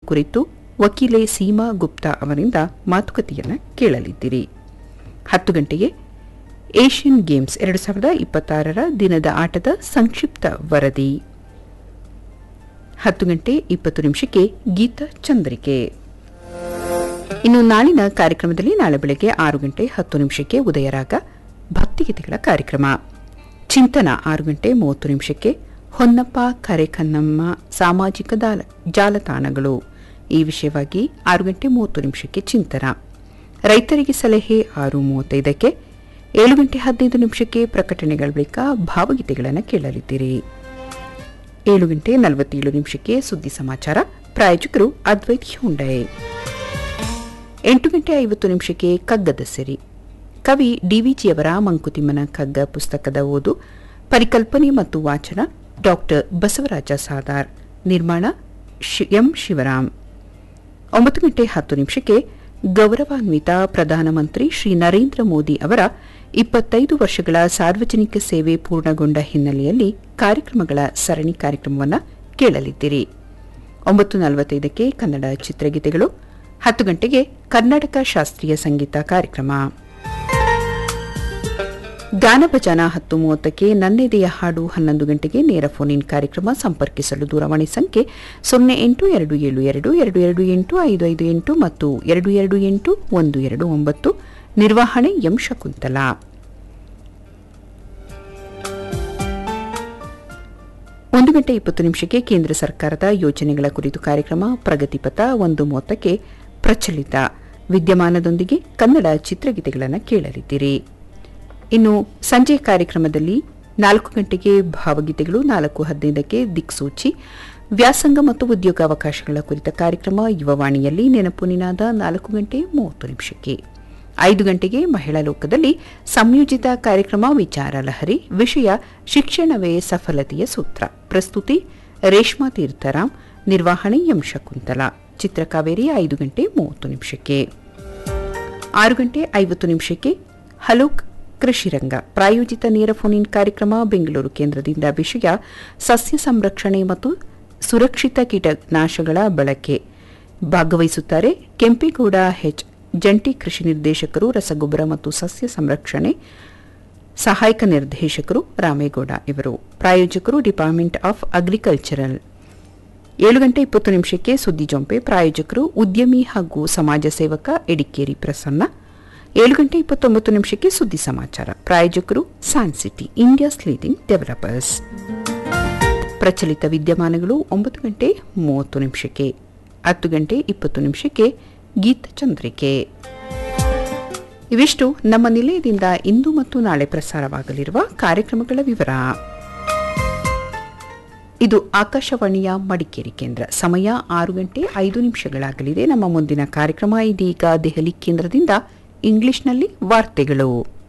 ಕುರಿತು ವಕೀಲೆ ಸೀಮಾ ಗುಪ್ತಾ ಅವರಿಂದ ಮಾತುಕತೆಯನ್ನು ಕೇಳಲಿದ್ದೀರಿ ಹತ್ತು ಗಂಟೆಗೆ ಏಷ್ಯನ್ ಗೇಮ್ಸ್ ಎರಡು ಸಾವಿರದ ಇಪ್ಪತ್ತಾರರ ದಿನದ ಆಟದ ಸಂಕ್ಷಿಪ್ತ ವರದಿ ಹತ್ತು ಗಂಟೆ ಇಪ್ಪತ್ತು ನಿಮಿಷಕ್ಕೆ ಗೀತ ಚಂದ್ರಿಕೆ ಇನ್ನು ನಾಳಿನ ಕಾರ್ಯಕ್ರಮದಲ್ಲಿ ನಾಳೆ ಬೆಳಗ್ಗೆ ಆರು ಗಂಟೆ ಹತ್ತು ನಿಮಿಷಕ್ಕೆ ಉದಯರಾಗ ಭಕ್ತಿಗೀತೆಗಳ ಕಾರ್ಯಕ್ರಮ ಚಿಂತನ ಆರು ಗಂಟೆ ಮೂವತ್ತು ನಿಮಿಷಕ್ಕೆ ಹೊನ್ನಪ್ಪ ಕರೆಕನ್ನಮ್ಮ ಸಾಮಾಜಿಕ ದಾಲ ಜಾಲತಾಣಗಳು ಈ ವಿಷಯವಾಗಿ ಆರು ಗಂಟೆ ಮೂವತ್ತು ನಿಮಿಷಕ್ಕೆ ಚಿಂತನ ರೈತರಿಗೆ ಸಲಹೆ ಆರು ಮೂವತ್ತೈದಕ್ಕೆ ಏಳು ಗಂಟೆ ಹದಿನೈದು ನಿಮಿಷಕ್ಕೆ ಪ್ರಕಟಣೆಗಳ ಬಳಿಕ ಭಾವಗೀತೆಗಳನ್ನು ಕೇಳಲಿದ್ದೀರಿ ಏಳು ಗಂಟೆ ನಲವತ್ತೇಳು ನಿಮಿಷಕ್ಕೆ ಸುದ್ದಿ ಸಮಾಚಾರ ಪ್ರಾಯೋಜಕರು ಅದ್ವೈತ್ ಹ್ಯುಂಡೈ ಎಂಟು ಗಂಟೆ ಐವತ್ತು ನಿಮಿಷಕ್ಕೆ ಕಗ್ಗದ ಸಿರಿ ಕವಿ ಡಿವಿಜಿಯವರ ಮಂಕುತಿಮ್ಮನ ಕಗ್ಗ ಪುಸ್ತಕದ ಓದು ಪರಿಕಲ್ಪನೆ ಮತ್ತು ವಾಚನ ಡಾಕ್ಟರ್ ಬಸವರಾಜ ಸಾದಾರ್ ನಿರ್ಮಾಣ ಎಂ ಶಿವರಾಮ್ ಒಂಬತ್ತು ಗಂಟೆ ಹತ್ತು ನಿಮಿಷಕ್ಕೆ ಗೌರವಾನ್ವಿತ ಪ್ರಧಾನಮಂತ್ರಿ ಶ್ರೀ ನರೇಂದ್ರ ಮೋದಿ ಅವರ ಇಪ್ಪತ್ತೈದು ವರ್ಷಗಳ ಸಾರ್ವಜನಿಕ ಸೇವೆ ಪೂರ್ಣಗೊಂಡ ಹಿನ್ನೆಲೆಯಲ್ಲಿ ಕಾರ್ಯಕ್ರಮಗಳ ಸರಣಿ ಕಾರ್ಯಕ್ರಮವನ್ನು ಕೇಳಲಿದ್ದೀರಿ ಒಂಬತ್ತು ನಲವತ್ತೈದಕ್ಕೆ ಕನ್ನಡ ಚಿತ್ರಗೀತೆಗಳು ಹತ್ತು ಗಂಟೆಗೆ ಕರ್ನಾಟಕ ಶಾಸ್ತ್ರೀಯ ಸಂಗೀತ ಕಾರ್ಯಕ್ರಮ ಗಾನ ಭಜನ ಹತ್ತು ಮೂವತ್ತಕ್ಕೆ ನನ್ನೆದೆಯ ಹಾಡು ಹನ್ನೊಂದು ಗಂಟೆಗೆ ನೇರ ಫೋನ್ ಇನ್ ಕಾರ್ಯಕ್ರಮ ಸಂಪರ್ಕಿಸಲು ದೂರವಾಣಿ ಸಂಖ್ಯೆ ಸೊನ್ನೆ ಎಂಟು ಎರಡು ಏಳು ಎರಡು ಎರಡು ಎರಡು ಎಂಟು ಐದು ಐದು ಎಂಟು ಮತ್ತು ಎರಡು ಎರಡು ಎಂಟು ಒಂದು ಎರಡು ಒಂಬತ್ತು ನಿರ್ವಹಣೆ ಎಂ ಶಕುಂತಲಾ ಒಂದು ಗಂಟೆ ಇಪ್ಪತ್ತು ನಿಮಿಷಕ್ಕೆ ಕೇಂದ್ರ ಸರ್ಕಾರದ ಯೋಜನೆಗಳ ಕುರಿತು ಕಾರ್ಯಕ್ರಮ ಪ್ರಗತಿಪಥ ಒಂದು ಮೂವತ್ತಕ್ಕೆ ಪ್ರಚಲಿತ ವಿದ್ಯಮಾನದೊಂದಿಗೆ ಕನ್ನಡ ಚಿತ್ರಗೀತೆಗಳನ್ನು ಕೇಳಲಿದ್ದೀರಿ ಇನ್ನು ಸಂಜೆ ಕಾರ್ಯಕ್ರಮದಲ್ಲಿ ನಾಲ್ಕು ಗಂಟೆಗೆ ಭಾವಗೀತೆಗಳು ನಾಲ್ಕು ಹದಿನೈದಕ್ಕೆ ದಿಕ್ಸೂಚಿ ವ್ಯಾಸಂಗ ಮತ್ತು ಉದ್ಯೋಗಾವಕಾಶಗಳ ಕುರಿತ ಕಾರ್ಯಕ್ರಮ ಯುವವಾಣಿಯಲ್ಲಿ ನೆನಪು ನಿನಾದ ನಾಲ್ಕು ಗಂಟೆ ಮೂವತ್ತು ನಿಮಿಷಕ್ಕೆ ಐದು ಗಂಟೆಗೆ ಮಹಿಳಾ ಲೋಕದಲ್ಲಿ ಸಂಯೋಜಿತ ಕಾರ್ಯಕ್ರಮ ವಿಚಾರ ಲಹರಿ ವಿಷಯ ಶಿಕ್ಷಣವೇ ಸಫಲತೆಯ ಸೂತ್ರ ಪ್ರಸ್ತುತಿ ರೇಷ್ಮಾ ತೀರ್ಥರಾಮ್ ನಿರ್ವಹಣೆ ಎಂ ಶಕುಂತಲಾ ಚಿತ್ರಕಾವೇರಿ ಐದು ಗಂಟೆ ಮೂವತ್ತು ನಿಮಿಷಕ್ಕೆ ಆರು ಗಂಟೆ ಐವತ್ತು ನಿಮಿಷಕ್ಕೆ ಹಲೋ ಕೃಷಿರಂಗ ಪ್ರಾಯೋಜಿತ ನೇರ ಫೋನ್ ಇನ್ ಕಾರ್ಯಕ್ರಮ ಬೆಂಗಳೂರು ಕೇಂದ್ರದಿಂದ ವಿಷಯ ಸಸ್ಯ ಸಂರಕ್ಷಣೆ ಮತ್ತು ಸುರಕ್ಷಿತ ಕೀಟನಾಶಗಳ ಬಳಕೆ ಭಾಗವಹಿಸುತ್ತಾರೆ ಕೆಂಪೇಗೌಡ ಹೆಚ್ ಜಂಟಿ ಕೃಷಿ ನಿರ್ದೇಶಕರು ರಸಗೊಬ್ಬರ ಮತ್ತು ಸಸ್ಯ ಸಂರಕ್ಷಣೆ ಸಹಾಯಕ ನಿರ್ದೇಶಕರು ರಾಮೇಗೌಡ ಇವರು ಪ್ರಾಯೋಜಕರು ಡಿಪಾರ್ಟ್ಮೆಂಟ್ ಆಫ್ ಅಗ್ರಿಕಲ್ಚರಲ್ ಏಳು ಗಂಟೆ ಇಪ್ಪತ್ತು ನಿಮಿಷಕ್ಕೆ ಸುದ್ದಿ ಜೊಂಪೆ ಪ್ರಾಯೋಜಕರು ಉದ್ಯಮಿ ಹಾಗೂ ಸಮಾಜ ಸೇವಕ ಎಡಿಕೇರಿ ಪ್ರಸನ್ನ ಏಳು ಗಂಟೆ ಇಪ್ಪತ್ತೊಂಬತ್ತು ನಿಮಿಷಕ್ಕೆ ಸುದ್ದಿ ಸಮಾಚಾರ ಪ್ರಾಯೋಜಕರು ಸ್ಯಾನ್ಸಿಟಿ ಇಂಡಿಯಾಸ್ ಲೀಡಿಂಗ್ ಡೆವಲಪರ್ಸ್ ಪ್ರಚಲಿತ ವಿದ್ಯಮಾನಗಳು ಒಂಬತ್ತು ಗಂಟೆ ಮೂವತ್ತು ನಿಮಿಷಕ್ಕೆ ಹತ್ತು ಗಂಟೆ ಇಪ್ಪತ್ತು ನಿಮಿಷಕ್ಕೆ ಗೀತ ಚಂದ್ರಿಕೆ ಇವಿಷ್ಟು ನಮ್ಮ ನಿಲಯದಿಂದ ಇಂದು ಮತ್ತು ನಾಳೆ ಪ್ರಸಾರವಾಗಲಿರುವ ಕಾರ್ಯಕ್ರಮಗಳ ವಿವರ ಇದು ಆಕಾಶವಾಣಿಯ ಮಡಿಕೇರಿ ಕೇಂದ್ರ ಸಮಯ ಆರು ಗಂಟೆ ಐದು ನಿಮಿಷಗಳಾಗಲಿದೆ ನಮ್ಮ ಮುಂದಿನ ಕಾರ್ಯಕ್ರಮ ಇದೀಗ ದೆಹಲಿ ಕೇಂದ್ರದಿಂದ ಇಂಗ್ಲಿಷ್ನಲ್ಲಿ ವಾರ್ತೆಗಳು